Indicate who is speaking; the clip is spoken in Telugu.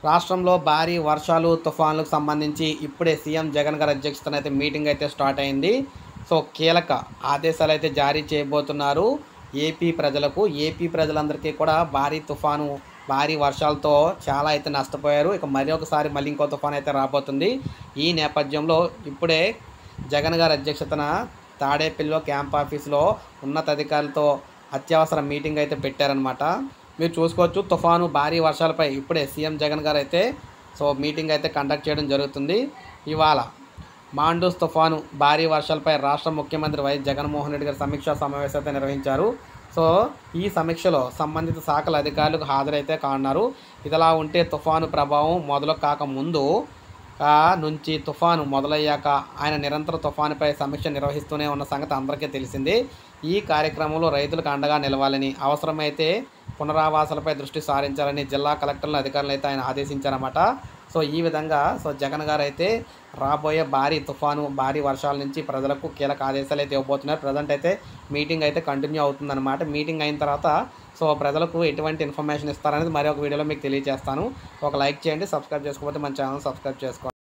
Speaker 1: రాష్ట్రంలో భారీ వర్షాలు తుఫాన్లకు సంబంధించి ఇప్పుడే సీఎం జగన్ గారి అధ్యక్షతన అయితే మీటింగ్ అయితే స్టార్ట్ అయింది సో కీలక ఆదేశాలు అయితే జారీ చేయబోతున్నారు ఏపీ ప్రజలకు ఏపీ ప్రజలందరికీ కూడా భారీ తుఫాను భారీ వర్షాలతో చాలా అయితే నష్టపోయారు ఇక మరి ఒకసారి మళ్ళీ ఇంకో తుఫాన్ అయితే రాబోతుంది ఈ నేపథ్యంలో ఇప్పుడే జగన్ గారి అధ్యక్షతన తాడేపల్లిలో క్యాంప్ ఆఫీస్లో ఉన్నతాధికారులతో అత్యవసర మీటింగ్ అయితే పెట్టారనమాట మీరు చూసుకోవచ్చు తుఫాను భారీ వర్షాలపై ఇప్పుడే సీఎం జగన్ గారు అయితే సో మీటింగ్ అయితే కండక్ట్ చేయడం జరుగుతుంది ఇవాళ మాండూస్ తుఫాను భారీ వర్షాలపై రాష్ట్ర ముఖ్యమంత్రి వైఎస్ జగన్మోహన్ రెడ్డి గారు సమీక్షా సమావేశం అయితే నిర్వహించారు సో ఈ సమీక్షలో సంబంధిత శాఖల అధికారులకు హాజరైతే కానున్నారు ఇదిలా ఉంటే తుఫాను ప్రభావం మొదలు కాక ముందు ఆ నుంచి తుఫాను మొదలయ్యాక ఆయన నిరంతర తుఫానుపై సమీక్ష నిర్వహిస్తూనే ఉన్న సంగతి అందరికీ తెలిసిందే ఈ కార్యక్రమంలో రైతులకు అండగా నిలవాలని అవసరమైతే పునరావాసాలపై దృష్టి సారించాలని జిల్లా కలెక్టర్ల అధికారులు అయితే ఆయన ఆదేశించారన్నమాట సో ఈ విధంగా సో జగన్ గారు అయితే రాబోయే భారీ తుఫాను భారీ వర్షాల నుంచి ప్రజలకు కీలక ఆదేశాలు అయితే ఇవ్వబోతున్నారు ప్రజెంట్ అయితే మీటింగ్ అయితే కంటిన్యూ అవుతుందన్నమాట మీటింగ్ అయిన తర్వాత సో ప్రజలకు ఎటువంటి ఇన్ఫర్మేషన్ ఇస్తారనేది మరి ఒక వీడియోలో మీకు తెలియజేస్తాను ఒక లైక్ చేయండి సబ్స్క్రైబ్ చేసుకోకపోతే మన ఛానల్ సబ్స్క్రైబ్ చేసుకోండి